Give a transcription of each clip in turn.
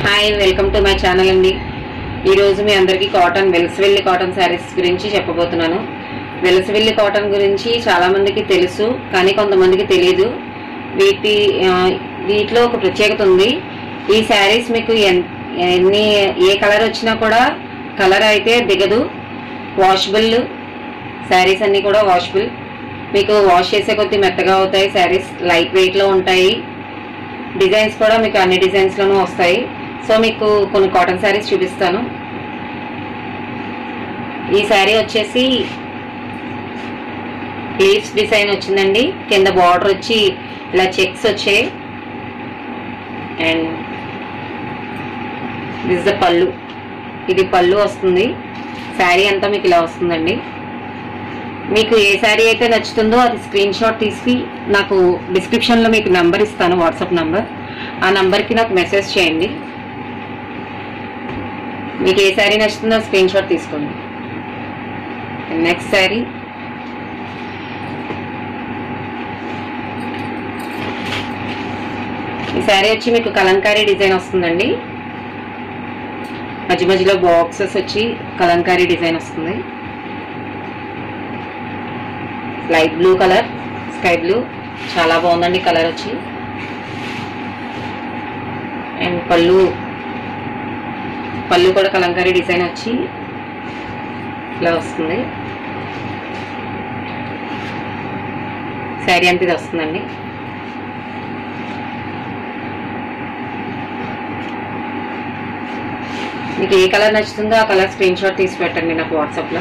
hi welcome to my channel అండి ఈరోజు మీ అందరికీ కాటన్ వెల్సవెల్లి కాటన్ శారీస్ గురించి చెప్పబోతున్నాను వెల్సవెల్లి కాటన్ గురించి చాలా మందికి తెలుసు కానీ కొంతమందికి తెలియదు వీటి ఆ, వీటిలో ఒక ప్రత్యేకత ఉంది ఈ శారీస్ మీకు ఎన్- ఎన్ని ఏ కలర్ వచ్చినా కూడా కలర్ అయితే దిగదు వాషబుల్ శారీస్ అన్నీ కూడా వాషబుల్ మీకు వాష్ చేసే కొద్దీ మెత్తగా అవుతాయి శారీస్ లైట్ వెయిట్లో ఉంటాయి డిజైన్స్ కూడా మీకు అన్ని డిజైన్స్ లోనూ వస్తాయి సో మీకు కొన్ని కాటన్ శారీస్ చూపిస్తాను ఈ శారీ వచ్చేసి లీవ్స్ డిజైన్ వచ్చిందండి కింద బార్డర్ వచ్చి ఇలా చెక్స్ వచ్చాయి అండ్ దిస్ ద పళ్ళు ఇది పళ్ళు వస్తుంది శారీ అంతా మీకు ఇలా వస్తుందండి మీకు ఏ శారీ అయితే నచ్చుతుందో అది స్క్రీన్ షాట్ తీసి నాకు డిస్క్రిప్షన్లో మీకు నంబర్ ఇస్తాను వాట్సాప్ నంబర్ ఆ నంబర్కి నాకు మెసేజ్ చేయండి మీకు ఏ శారీ నచ్చుతుందో స్క్రీన్ షాట్ తీసుకోండి నెక్స్ట్ శారీ ఈ శారీ వచ్చి మీకు కలంకారీ డిజైన్ వస్తుందండి మధ్య మధ్యలో బాక్సెస్ వచ్చి కలంకారీ డిజైన్ వస్తుంది light blue colour sky blue చాలా బాగుందండి కలర్ వచ్చి అండ్ పళ్ళు పళ్ళు కూడా కలంకారీ డిజైన్ వచ్చి ఇలా వస్తుంది శారీ అంత ఇది వస్తుందండి మీకు ఏ కలర్ నచ్చుతుందో ఆ కలర్ స్క్రీన్ షాట్ తీసి పెట్టండి నాకు వాట్సాప్లో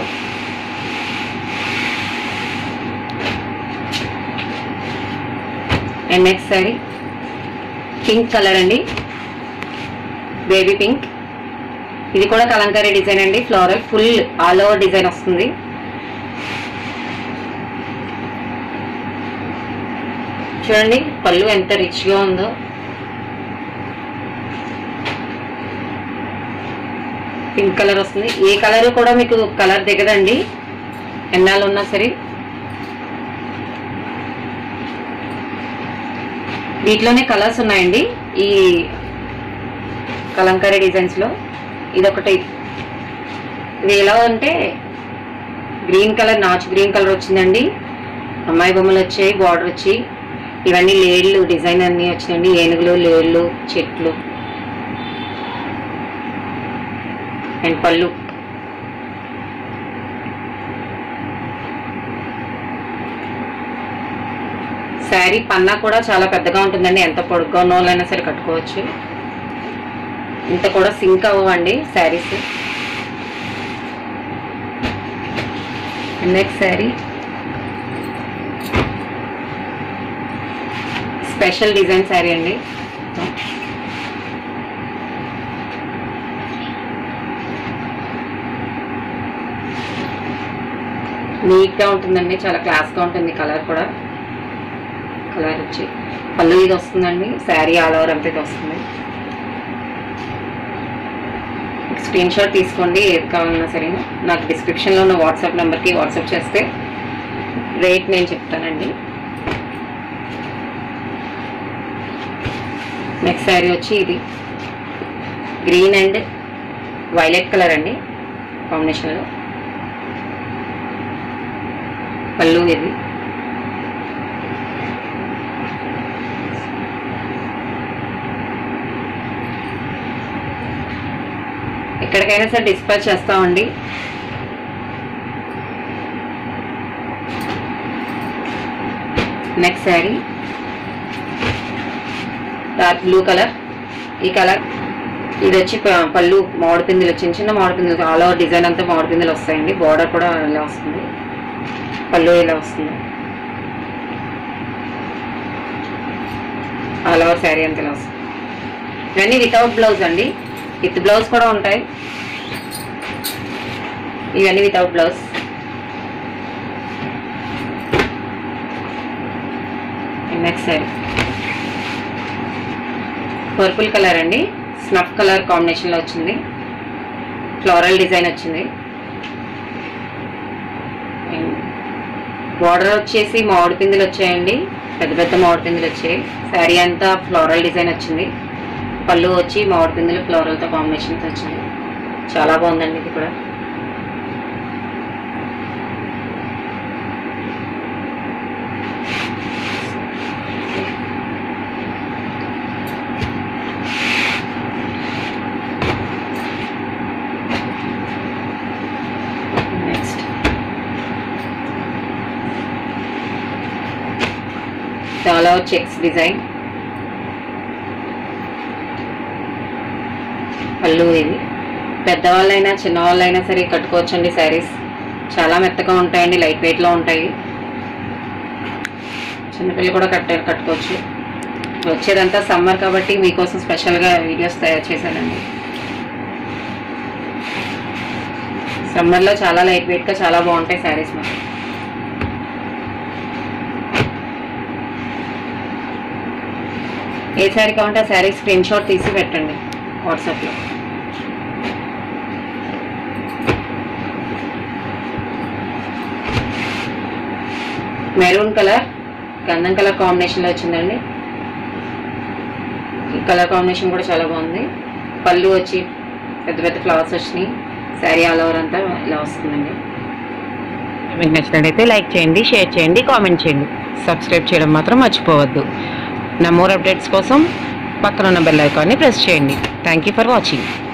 and next sari pink colour అండి బేబీ పింక్ ఇది కూడా కలంకారీ డిజైన్ అండి floral full all over design వస్తుంది చూడండి పళ్ళు ఎంత రిచ్గా ఉందో పింక్ కలర్ వస్తుంది ఏ కలర్ కూడా మీకు కలర్ దిగదండి ఎన్నాళ్ళు ఉన్నా సరే వీటిలోనే కలర్స్ ఉన్నాయండి ఈ కలంకారీ డిజైన్స్ లో ఇదొకటి ఇది ఎలా అంటే గ్రీన్ కలర్ నాచు గ్రీన్ కలర్ వచ్చిందండి అమ్మాయి బొమ్మలు వచ్చాయి బార్డర్ వచ్చి ఇవన్నీ లేడ్లు డిజైన్ అన్నీ వచ్చినాయండి ఏనుగులు లేడ్లు చెట్లు అండ్ పళ్ళు శారీ పన్నా కూడా చాలా పెద్దగా ఉంటుందండి ఎంత పొడుగ్గా ఉన్న వాళ్ళైనా సరే కట్టుకోవచ్చు ఇంత కూడా సింక్ అవ్వండి saris next sari special design sari అండి నీట్గా ఉంటుందండి చాలా క్లాస్గా ఉంటుంది కలర్ కూడా కలర్ వచ్చి పళ్ళు ఇది వస్తుందండి శారీ ఆల్ ఓవర్ అంతా ఇది వస్తుంది స్క్రీన్ షాట్ తీసుకోండి ఏది కావాలన్నా సరే నాకు డిస్క్రిప్షన్లో ఉన్న వాట్సాప్ నెంబర్కి వాట్సాప్ చేస్తే రేట్ నేను చెప్తానండి నెక్స్ట్ శారీ వచ్చి ఇది గ్రీన్ అండ్ వైలెట్ కలర్ అండి కాంబినేషన్లో పళ్ళు ఇది ఎక్కడికైనా సరే డిస్పాచ్ చేస్తామండి next sari dark blue colour ఈ కలర్ ఇది వచ్చి ప- పళ్ళు మామిడి పిందులు చిన్న చిన్న మామిడి పిందులు ఆల్ ఓవర్ డిజైన్ అంతా మామిడి పిందులు వస్తాయండి బార్డర్ కూడా ఇలా వస్తుంది పళ్ళు ఇలా వస్తుంది ఆల్ ఓవర్ శారీ అంతా ఇలా వస్తుంది ఇవన్నీ వితౌట్ బ్లౌజ్ అండి విత్ బ్లౌజ్ కూడా ఉంటాయి ఇవన్నీ without blouse next sari purple colour అండి స్నఫ్ కలర్ కాంబినేషన్లో వచ్చింది ఫ్లోరల్ డిజైన్ వచ్చింది బార్డర్ వచ్చేసి మామిడి పిందులు వచ్చాయండి పెద్ద పెద్ద మామిడి పిందులు వచ్చాయి శారీ అంతా ఫ్లోరల్ డిజైన్ వచ్చింది పళ్ళు వచ్చి మామిడి పిందులు ఫ్లోరల్తో కాంబినేషన్తో వచ్చింది చాలా బాగుందండి ఇది కూడా నెక్స్ట్ చాలా చెక్స్ డిజైన్ పళ్ళు ఇవి పెద్దవాళ్ళైనా చిన్నవాళ్ళైనా సరే కట్టుకోవచ్చండి శారీస్ చాలా మెత్తగా ఉంటాయండి లైట్ వెయిట్లో ఉంటాయి చిన్నపిల్లలు కూడా కట్ట కట్టుకోవచ్చు వచ్చేదంతా సమ్మర్ కాబట్టి మీకోసం స్పెషల్గా వీడియోస్ తయారు చేశానండి సమ్మర్లో చాలా లైట్ వెయిట్గా చాలా బాగుంటాయి శారీస్ మాకు ఏ శారీ కావాలంటే ఆ శారీ స్క్రీన్ షాట్ తీసి పెట్టండి వాట్సాప్లో మెరూన్ కలర్ గంధం కలర్ కాంబినేషన్లో వచ్చిందండి ఈ కలర్ కాంబినేషన్ కూడా చాలా బాగుంది పళ్ళు వచ్చి పెద్ద పెద్ద ఫ్లవర్స్ వచ్చినాయి శారీ ఆల్ ఓవర్ అంతా ఇలా వస్తుందండి మీకు నచ్చినట్లయితే లైక్ చేయండి షేర్ చేయండి కామెంట్ చేయండి సబ్స్క్రైబ్ చేయడం మాత్రం మర్చిపోవద్దు నా మోర్ అప్డేట్స్ కోసం పక్కన ఉన్న బెల్ ఐకాన్ని ప్రెస్ చేయండి థ్యాంక్ యూ ఫర్ వాచింగ్